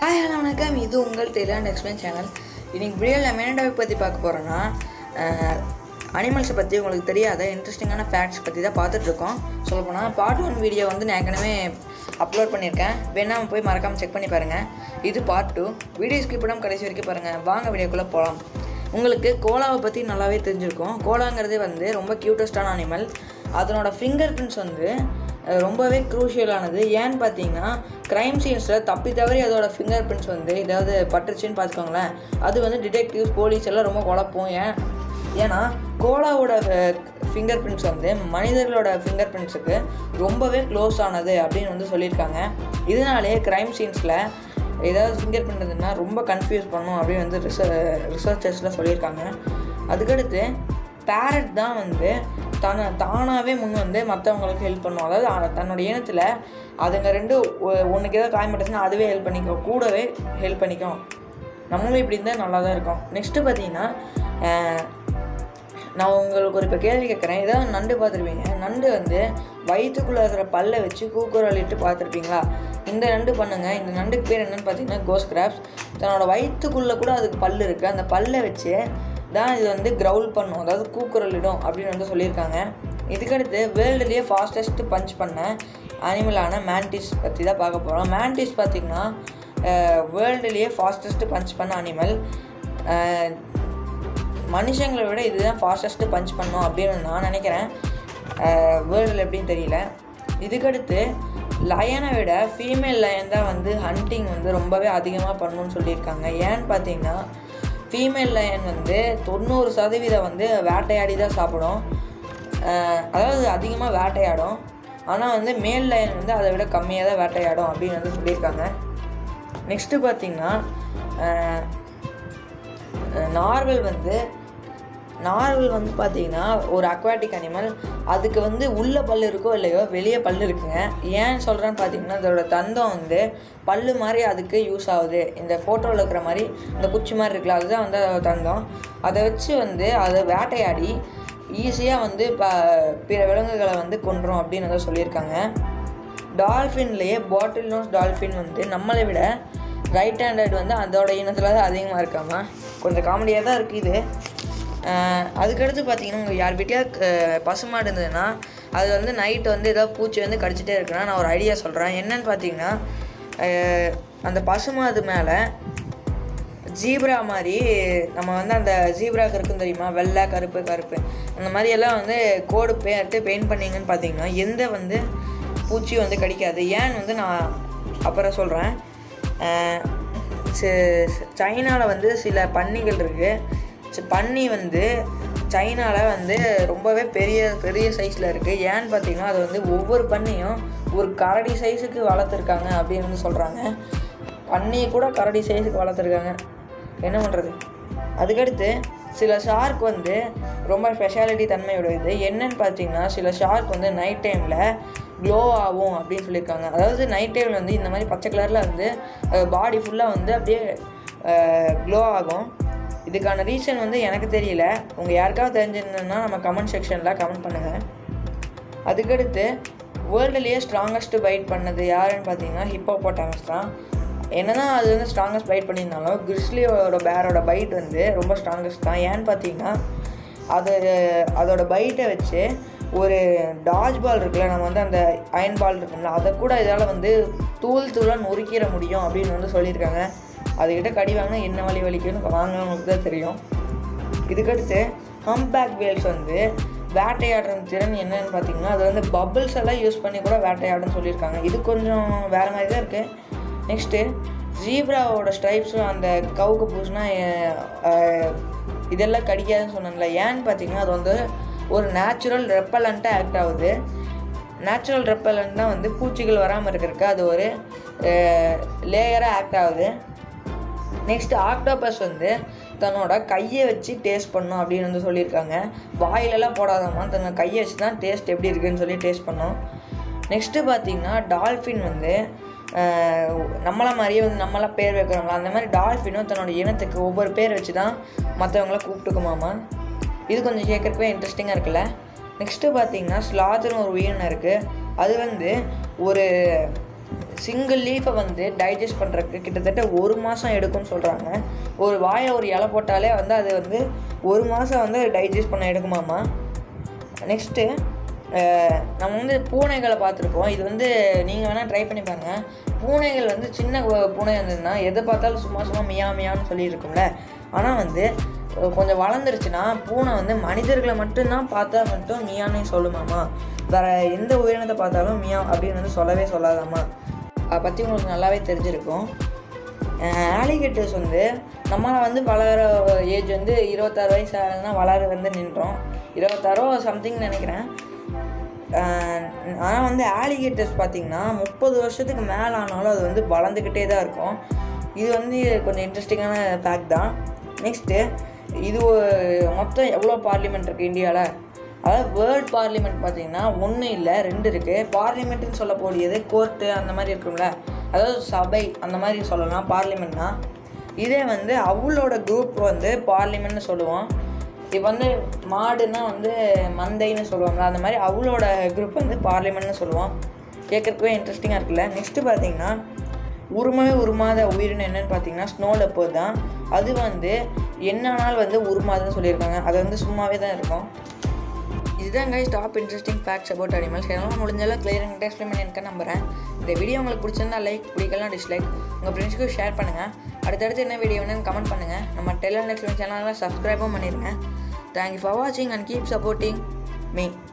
hi hello வணக்கம் இது உங்கள் டெய்லாண்ட் எக்ஸ்பிளைன் சேனல் இன்னைக்கு வீடியோவில் நம்ம என்ன டாபிக் பற்றி பார்க்க போகிறோன்னா அனிமல்ஸை பற்றி உங்களுக்கு தெரியாத இன்ட்ரெஸ்டிங்கான ஃபேக்ட்ஸ் பற்றி தான் பார்த்துட்ருக்கோம் சொல்லப்போனால் பார்ட் ஒன் வீடியோ வந்து நான் ஏற்கனவே அப்லோட் பண்ணியிருக்கேன் வேணாமல் போய் மறக்காமல் செக் பண்ணி பாருங்கள் இது பார்ட் டூ வீடியோ ஸ்கிப் பண்ணாமல் கடைசி வரைக்கும் பாருங்கள் வாங்க வீடியோக்குள்ளே போகலாம் உங்களுக்கு கோலாவை பற்றி நல்லாவே தெரிஞ்சிருக்கும் கோலாங்கிறது வந்து ரொம்ப க்யூட்டஸ்டான அனிமல் அதனோட ஃபிங்கர் பிரிண்ட்ஸ் வந்து அஹ், ரொம்பவே க்ரூஷியலானது ஏன்னு பார்த்தீங்கன்னா க்ரைம் சீன்ஸில் தப்பி தவறி அதோட ஃபிங்கர் பிரிண்ட்ஸ் வந்து ஏதாவது பட்டுருச்சுன்னு பார்த்துக்கோங்களேன் அது வந்து டிடெக்டிவ்ஸ் போலீஸ் எல்லாம் ரொம்ப குழப்பம் ஏன் ஏன்னா கோலாவோட ஃபிங்கர் பிரிண்ட்ஸ் வந்து மனிதர்களோட ஃபிங்கர் பிரிண்ட்ஸுக்கு ரொம்பவே க்ளோஸ் ஆனது அப்படின்னு வந்து சொல்லியிருக்காங்க இதனாலே க்ரைம் சீன்ஸில் ஏதாவது ஃபிங்கர் பிரிண்ட் இருந்ததுன்னா ரொம்ப கன்ஃபியூஸ் பண்ணும் அப்படின்னு வந்து ரிச ரிசர்ச்சர்ஸ்லாம் சொல்லியிருக்காங்க அதுக்கடுத்து பேரட் தான் வந்து தன தானாகவே முன் வந்து மற்றவங்களுக்கு ஹெல்ப் பண்ணும் அதாவது அ- தன்னோட இனத்தில் அதுங்க ரெண்டு ஒன்றுக்கு ஏதாவது காயப்பட்டுச்சுன்னா அதுவே ஹெல்ப் பண்ணிக்கும் கூடவே ஹெல்ப் பண்ணிக்கும் நம்மளும் இப்படி இருந்தால் நல்லா தான் இருக்கும் நெக்ஸ்ட்டு பார்த்தீங்கன்னா அஹ், நான் உங்களுக்கு ஒரு இப்போ கேள்வி கேட்குறேன் ஏதாவது நண்டு பார்த்துருப்பீங்க நண்டு வந்து வயிற்றுக்குள்ளே இருக்கிற பல்லை வச்சு கூக்குரலிட்டு பார்த்துருப்பீங்களா இந்த நண்டு பண்ணுங்க இந்த நண்டுக்கு பேர் என்னன்னு பார்த்தீங்கன்னா கோஸ் கிராப்ஸ் தன்னோட வயிற்றுக்குள்ளே கூட அதுக்கு பல் இருக்குது அந்த பல்லை வச்சு தான் இது வந்து கிரவுல் பண்ணும் அதாவது கூக்குரலிடும் அப்படின்னு வந்து சொல்லியிருக்காங்க இதுக்கடுத்து வேர்ல்டுலேயே ஃபாஸ்டஸ்ட் பஞ்ச் பண்ண அனிமலான மேண்டிஸ் பற்றி தான் பார்க்க போகிறோம் மேண்டிஸ் பார்த்திங்கன்னா வேர்ல்டுலேயே ஃபாஸ்டஸ்ட் பஞ்ச் பண்ண அனிமல் மனுஷங்களை விட இதுதான் ஃபாஸ்டஸ்ட்டு பஞ்ச் பண்ணும் அப்படின்னு நான் நினைக்கிறேன் வேர்ல்டில் எப்படின்னு தெரியல இதுக்கடுத்து லயனை விட ஃபீமேல் லயன் தான் வந்து ஹண்டிங் வந்து ரொம்பவே அதிகமாக பண்ணணும்னு சொல்லியிருக்காங்க ஏன்னு பார்த்தீங்கன்னா ஃபீமேல் லயன் வந்து தொண்ணூறு சதவீதம் வந்து வேட்டையாடி தான் சாப்பிடும் அஹ் அதாவது அதிகமாக வேட்டையாடும் ஆனால் வந்து மேல் லயன் வந்து அதை விட கம்மியாக தான் வேட்டையாடும் அப்படின்னு வந்து சொல்லியிருக்காங்க நெக்ஸ்ட்டு பார்த்தீங்கன்னா அஹ் நார்வல் வந்து நார்வல் வந்து பார்த்தீங்கன்னா ஒரு அக்வாட்டிக் அனிமல் அதுக்கு வந்து உள்ள பல் இருக்கோ இல்லையோ வெளியே பல் இருக்குங்க ஏன் சொல்கிறேன்னு பார்த்தீங்கன்னா அதோட தந்தம் வந்து பல்லு மாதிரி அதுக்கு யூஸ் ஆகுது இந்த ஃபோட்டோவில் இருக்கிற மாதிரி இந்த குச்சி மாதிரி இருக்குல்ல அதுதான் வந்து அதோட தந்தம் அதை வச்சு வந்து அதை வேட்டையாடி ஈஸியாக வந்து ப பிற விலங்குகளை வந்து கொன்றும் அப்படின்னு வந்து சொல்லியிருக்காங்க டால்ஃபின்லேயே பாட்டில் நோஸ் டால்ஃபின் வந்து நம்மளை விட ரைட் ஹேண்டட் வந்து அதோட இனத்தில் தான் அதிகமாக இருக்காமா கொஞ்சம் காமெடியாக தான் இருக்குது இது அஹ் அதுக்கடுத்து பார்த்தீங்கன்னா உங்கள் யார் வீட்டையா பசுமாடு இருந்ததுன்னா அது வந்து நைட்டு வந்து ஏதாவது பூச்சி வந்து கடிச்சிட்டே இருக்குன்னா நான் ஒரு ஐடியா சொல்கிறேன் என்னன்னு பார்த்தீங்கன்னா அஹ் அந்த பசுமாடு மேலே ஜீப்ரா மாதிரி நம்ம வந்து அந்த ஜீப்ராக்கு இருக்கும் தெரியுமா வெள்ளை கருப்பு கருப்பு அந்த மாதிரி எல்லாம் வந்து கோடு பேர்த்து பெயிண்ட் பண்ணீங்கன்னு பார்த்தீங்கன்னா எந்த வந்து பூச்சியும் வந்து கடிக்காது ஏன்னு வந்து நான் அப்புறம் சொல்கிறேன் சைனாவில் வந்து சில பன்னிகள் இருக்குது பன்னி வந்து சைனாவில் வந்து ரொம்பவே பெரிய பெரிய சைஸில் இருக்குது ஏன்னு பார்த்தீங்கன்னா அது வந்து ஒவ்வொரு பன்னியும் ஒரு கரடி சைஸுக்கு வளர்த்துருக்காங்க அப்படின்னு வந்து சொல்கிறாங்க பன்னியை கூட கரடி சைஸுக்கு வளர்த்துருக்காங்க என்ன பண்ணுறது அதுக்கடுத்து சில ஷார்க் வந்து ரொம்ப ஸ்பெஷாலிட்டி தன்மையுடையது என்னன்னு பார்த்தீங்கன்னா சில ஷார்க் வந்து நைட் டைமில் க்ளோ ஆகும் அப்படின்னு சொல்லியிருக்காங்க அதாவது நைட் டைமில் வந்து இந்த மாதிரி பச்சை கலரில் வந்து பாடி ஃபுல்லாக வந்து அப்படியே க்ளோ ஆகும் இதுக்கான ரீசன் வந்து எனக்கு தெரியல உங்கள் யாருக்காவது தெரிஞ்சிருந்ததுன்னா நம்ம கமெண்ட் செக்ஷனில் கமெண்ட் பண்ணுங்கள் அதுக்கடுத்து வேர்ல்டுலேயே ஸ்ட்ராங்கஸ்ட் பைட் பண்ணது யாருன்னு பார்த்தீங்கன்னா ஹிப்போபோட்டாமஸ் தான் என்னதான் அது வந்து ஸ்ட்ராங்கஸ்ட் பைட் பண்ணியிருந்தாலும் கிறிஸ்லியோட பேரோட பைட் வந்து ரொம்ப ஸ்ட்ராங்கஸ்ட் தான் ஏன்னு பார்த்தீங்கன்னா அது அதோட பைட்டை வச்சு ஒரு டாஜ் பால் இருக்குல்ல நம்ம வந்து அந்த அயன் பால் இருக்கும்ல அதை கூட இதால் வந்து தூள் தூளாக நொறுக்கிட முடியும் அப்படின்னு வந்து சொல்லியிருக்காங்க அதுக்கிட்ட கடி வாங்கினா என்ன வலி வலிக்குன்னு வாங்கினவங்களுக்கு தான் தெரியும் இதுக்கடுத்து ஹம்பேக் வேல்ஸ் வந்து வேட்டையாடுற திறன் என்னன்னு பார்த்தீங்கன்னா அது வந்து பபிள்ஸ் எல்லாம் யூஸ் பண்ணி கூட வேட்டையாடுன்னு சொல்லியிருக்காங்க இது கொஞ்சம் வேறு மாதிரி தான் இருக்குது நெக்ஸ்ட்டு ஜீப்ராவோட ஸ்ட்ரைப்ஸும் அந்த கவுக்கு பூஸ்னா இதெல்லாம் கடிக்காதுன்னு சொன்னேன்ல ஏன்னு பார்த்தீங்கன்னா அது வந்து ஒரு நேச்சுரல் ரெப்பலண்ட்டாக ஆக்ட் ஆகுது நேச்சுரல் ரெப்பலண்ட்னா வந்து பூச்சிகள் வராமல் இருக்கிறதுக்கு அது ஒரு லேயராக ஆக்ட் ஆகுது நெக்ஸ்ட் ஆக்டோபஸ் வந்து தன்னோட கையை வச்சு டேஸ்ட் பண்ணும் அப்படின்னு வந்து சொல்லியிருக்காங்க வாயிலெல்லாம் போடாதம்மா தன்னோட கையை வச்சு தான் டேஸ்ட் எப்படி இருக்குன்னு சொல்லி டேஸ்ட் பண்ணும் நெக்ஸ்ட்டு பார்த்தீங்கன்னா டால்ஃபின் வந்து அஹ், நம்மள மாதிரியே வந்து நம்மளாம் பேர் வைக்கிறோம்ல அந்த மாதிரி டால்ஃபினும் தன்னோட இனத்துக்கு ஒவ்வொரு பேர் வச்சு தான் மற்றவங்கள கூப்பிட்டுக்குமாமா இது கொஞ்சம் கேட்குறக்கவே இன்ட்ரெஸ்டிங்காக இருக்குல்ல நெக்ஸ்ட்டு பார்த்தீங்கன்னா ஸ்லாத்துன்னு ஒரு உயிரினம் இருக்குது அது வந்து ஒரு சிங்கிள் லீஃபை வந்து டைஜஸ்ட் பண்ணுறதுக்கு கிட்டத்தட்ட ஒரு மாதம் எடுக்கும்னு சொல்கிறாங்க ஒரு வாயை ஒரு இலை போட்டாலே வந்து அது வந்து ஒரு மாதம் வந்து டைஜஸ்ட் பண்ண எடுக்குமாமா நெக்ஸ்ட்டு நம்ம வந்து பூனைகளை பார்த்துருப்போம் இது வந்து நீங்கள் வேணால் ட்ரை பண்ணி பாருங்கள் பூனைகள் வந்து சின்ன கு- பூனை இருந்ததுன்னா எதை பார்த்தாலும் சும்மா சும்மா மியா மியான்னு சொல்லியிருக்கும்ல ஆனால் வந்து அஹ், கொஞ்சம் வளர்ந்துருச்சுன்னா பூனை வந்து மனிதர்களை மட்டும்தான் பார்த்தா மட்டும் மியானே சொல்லுமாமா வேறு எந்த உயிரினத்தை பார்த்தாலும் மியா அப்படின்னு வந்து சொல்லவே சொல்லாதாம்மா அதை பற்றி உங்களுக்கு நல்லாவே தெரிஞ்சிருக்கும் ஆலிகேட்டர்ஸ் வந்து நம்மளை வந்து வளர ஏஜ் வந்து இருபத்தாறு வயசு ஆகுதுன்னா வளர வந்து நின்றோம் இருபத்தாறோ சம்திங் நினைக்கிறேன் ஆனால் வந்து ஆலிகேட்டர்ஸ் பார்த்திங்கன்னா முப்பது வருஷத்துக்கு மேலே ஆனாலும் அது வந்து வளர்ந்துக்கிட்டே தான் இருக்கும் இது வந்து கொஞ்சம் இன்ட்ரெஸ்டிங்கான ஃபேக்ட் தான் நெக்ஸ்ட்டு இது ஒரு- மொத்தம் எவ்வளோ பார்லிமெண்ட் இருக்குது இந்தியாவில் அதாவது வேர்ல்ட் பார்லிமெண்ட் பார்த்தீங்கன்னா ஒன்று இல்லை ரெண்டு இருக்குது பார்லிமெண்ட்டுன்னு சொல்லக்கூடியது கோர்ட்டு அந்த மாதிரி இருக்கும்ல அதாவது சபை அந்த மாதிரி சொல்லலாம் பார்லிமெண்ட்னா இதே வந்து அவளோட குரூப் வந்து பார்லிமெண்ட்னு சொல்லுவோம் இப்போ வந்து மாடுன்னா வந்து மந்தைன்னு சொல்லுவாங்களா அந்த மாதிரி அவளோட குரூப் வந்து பார்லிமெண்ட்னு சொல்லுவோம் கேட்குறதுக்கே இன்ட்ரெஸ்டிங்காக இருக்குல்ல நெக்ஸ்ட்டு பார்த்தீங்கன்னா உருமவே உருமாத உயிரினம் என்னன்னு பார்த்தீங்கன்னா ஸ்னோ லெப்பர் தான் அது வந்து என்ன நாள் வந்து உருமாதுன்னு சொல்லியிருக்காங்க அது வந்து சும்மாவே தான் இருக்கும் இதுதான் guys top interesting facts about animals எல்லாம் முடிஞ்சளவு கிளியர் அண்ட் எக்ஸ்பிளைன் பண்ணியிருக்க நம்புறேன் இந்த வீடியோ உங்களுக்கு பிடிச்சிருந்தா லைக் பிடிக்கலாம் டிஸ்லைக் உங்கள் ஃப்ரெண்ட்ஸ்க்கு ஷேர் பண்ணுங்கள் அடுத்தடுத்து என்ன வீடியோ வேணும்னு கமெண்ட் பண்ணுங்கள் நம்ம டெலிவன் எக்ஸ்பிளைன் சேனலில் சப்ஸ்கிரைபும் பண்ணிடுங்க தேங்க்யூ ஃபார் வாட்சிங் அண்ட் கீப் சப்போர்ட்டிங் மீ